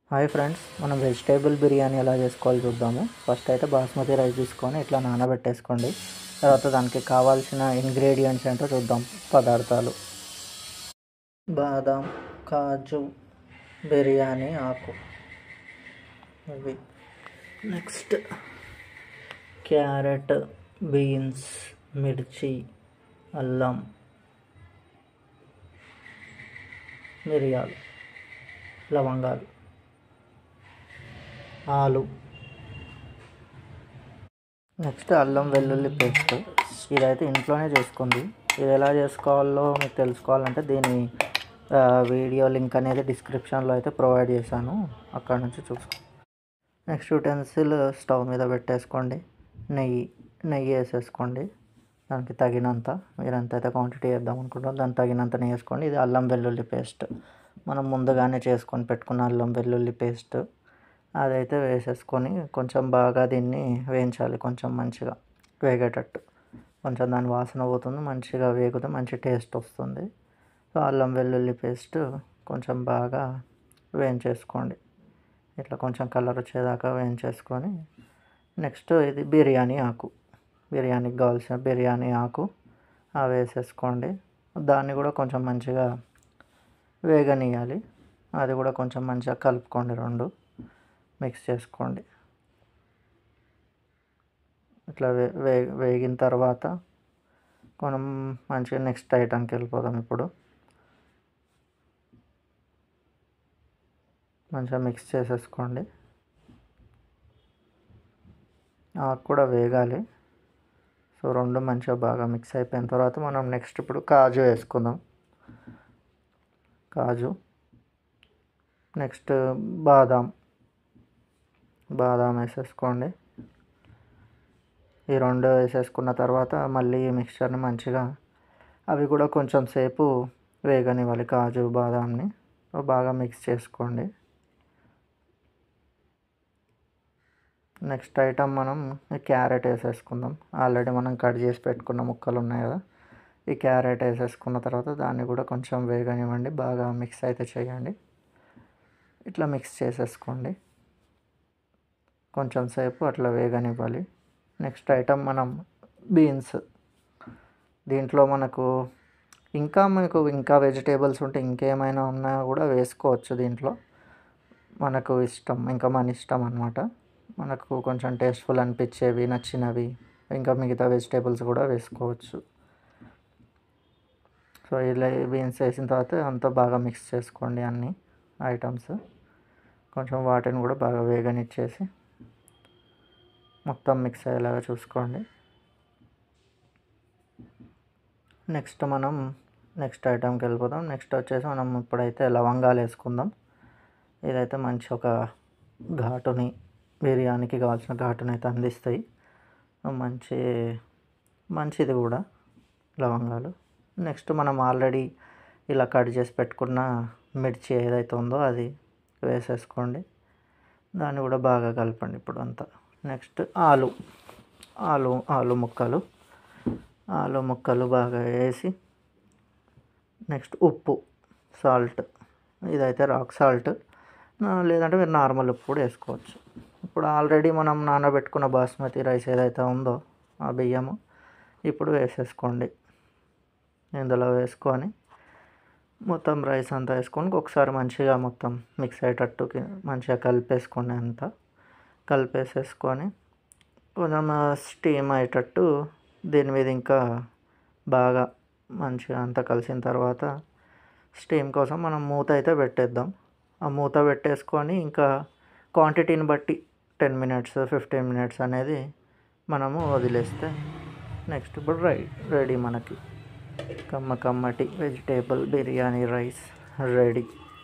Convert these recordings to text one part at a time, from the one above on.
hi friends మనం vegetable biryani ఎలా చేసుకోవాలో చూద్దాము ఫస్ట్ అయితే బాస్మతి రైస్ తీసుకొని ఇట్లా నానబెట్టేసుకోండి తర్వాత దానికి కావాల్సిన ఇంగ్రీడియంట్స్ ఏంటో చూద్దాం పదార్థాలు బాదం కాజు బిర్యానీ ఆకు ఇవి నెక్స్ట్ క్యారెట్ బీన్స్ మిర్చి అల్లం మిరియాలు లవంగాలు ఆలు నెక్స్ట్ అల్లం వెల్లుల్లి పేస్ట్ ఇదైతే ఇంట్లోనే చేసుకుంది ఇది ఎలా చేసుకోవాలో మీకు తెలుసుకోవాలంటే దీని ఆ, వీడియో లింక్ అనేది డిస్క్రిప్షన్లో అయితే ప్రొవైడ్ చేశాను అక్కడ నుంచి చూసుకో నెక్స్ట్ యూటెన్సిల్ స్టవ్ మీద పెట్టేసుకోండి నెయ్యి నెయ్యి వేసేసుకోండి దానికి తగినంత మీరు ఎంతైతే క్వాంటిటీ వేద్దాం అనుకుంటారో దానికి తగినంత నెయ్యి వేసుకోండి ఇది అల్లం వెల్లుల్లి పేస్ట్ మనం ముందుగానే చేసుకొని పెట్టుకున్న అల్లం వెల్లుల్లి పేస్ట్ అదైతే వేసేసుకొని కొంచెం బాగా దీన్ని వేయించాలి కొంచెం మంచిగా వేగేటట్టు కొంచెం దాని వాసన పోతుంది మంచిగా వేగితే మంచి టేస్ట్ వస్తుంది సో అల్లం వెల్లుల్లి పేస్ట్ కొంచెం బాగా వేయించేసుకోండి ఇట్లా కొంచెం కలర్ వచ్చేదాకా వేయించేసుకొని నెక్స్ట్ ఇది బిర్యానీ ఆకు బిర్యానీకి కావాల్సిన బిర్యానీ ఆకు అవి వేసేసుకోండి దాన్ని కూడా కొంచెం మంచిగా వేగనీయాలి అది కూడా కొంచెం మంచిగా కలుపుకోండి రెండు మిక్స్ చేసుకోండి ఇట్లా వే వే వేగిన తర్వాత మనం మంచిగా నెక్స్ట్ ఐటమ్కి వెళ్ళిపోదాం ఇప్పుడు మంచిగా మిక్స్ చేసేసుకోండి ఆకు కూడా వేగాలి సో రెండు మంచిగా బాగా మిక్స్ అయిపోయిన తర్వాత మనం నెక్స్ట్ ఇప్పుడు కాజు వేసుకుందాం కాజు నెక్స్ట్ బాదాం బాదాం వేసేసుకోండి ఈ రెండు వేసేసుకున్న తర్వాత మళ్ళీ ఈ మిక్చర్ని మంచిగా అవి కూడా కొంచెం సేపు వేగనివ్వాలి కాజు బాదాంని బాగా మిక్స్ చేసుకోండి నెక్స్ట్ ఐటమ్ మనం ఈ క్యారెట్ వేసేసుకుందాం ఆల్రెడీ మనం కట్ చేసి పెట్టుకున్న ముక్కలు ఉన్నాయి కదా ఈ క్యారెట్ వేసేసుకున్న తర్వాత దాన్ని కూడా కొంచెం వేగనివ్వండి బాగా మిక్స్ అయితే చేయండి ఇట్లా మిక్స్ చేసేసుకోండి కొంచెం సేపు అట్లా వేగనివ్వాలి నెక్స్ట్ ఐటమ్ మనం బీన్స్ దీంట్లో మనకు ఇంకా మనకు ఇంకా వెజిటేబుల్స్ ఉంటే ఇంకేమైనా ఉన్నా కూడా వేసుకోవచ్చు దీంట్లో మనకు ఇష్టం ఇంకా మన ఇష్టం అనమాట మనకు కొంచెం టేస్ట్ఫుల్ అనిపించేవి నచ్చినవి ఇంకా మిగతా వెజిటేబుల్స్ కూడా వేసుకోవచ్చు సో ఇలా బీన్స్ వేసిన తర్వాత అంతా బాగా మిక్స్ చేసుకోండి అన్ని ఐటమ్స్ కొంచెం వాటిని కూడా బాగా వేగనిచ్చేసి మొత్తం మిక్స్ అయ్యేలాగా చూసుకోండి నెక్స్ట్ మనం నెక్స్ట్ ఐటమ్కి వెళ్ళిపోదాం నెక్స్ట్ వచ్చేసి మనం ఇప్పుడైతే లవంగాలు వేసుకుందాం ఇదైతే మంచి ఒక ఘాటుని బిర్యానీకి కావాల్సిన ఘాటుని అయితే అందిస్తాయి మంచి మంచిది కూడా లవంగాలు నెక్స్ట్ మనం ఆల్రెడీ ఇలా కట్ చేసి పెట్టుకున్న మిర్చి ఏదైతే ఉందో అది వేసేసుకోండి దాన్ని కూడా బాగా కలపండి ఇప్పుడు అంతా నెక్స్ట్ ఆలు ఆలు ఆలు ముక్కలు ఆలు ముక్కలు బాగా వేసి నెక్స్ట్ ఉప్పు సాల్ట్ ఇదైతే రాక్ సాల్ట్ లేదంటే మీరు నార్మల్ ఉప్పు కూడా వేసుకోవచ్చు ఇప్పుడు ఆల్రెడీ మనం నానబెట్టుకున్న బాస్మతి రైస్ ఏదైతే ఉందో ఆ బియ్యము ఇప్పుడు వేసేసుకోండి ఇందులో వేసుకొని మొత్తం రైస్ అంతా వేసుకొని ఒకసారి మంచిగా మొత్తం మిక్స్ అయ్యేటట్టు కి- మంచిగా కలిపేసుకోండి అంతా కలిపేసేసుకొని కొంచెం స్టీమ్ అయ్యేటట్టు దీని మీద ఇంకా బాగా మంచిగా అంతా కలిసిన తర్వాత స్టీమ్ కోసం మనం మూత అయితే పెట్టేద్దాం ఆ మూత పెట్టేసుకొని ఇంకా క్వాంటిటీని బట్టి టెన్ మినిట్స్ ఫిఫ్టీన్ మినిట్స్ అనేది మనము వదిలేస్తే నెక్స్ట్ ఇప్పుడు రై రెడీ మనకి కమ్మ కమ్మటి vegetable biryani rice ready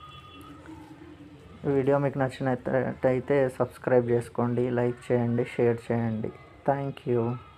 video మీకు నచ్చినట్టయితే సబ్స్క్రైబ్ చేసుకోండి లైక్ చేయండి షేర్ చేయండి థ్యాంక్ యూ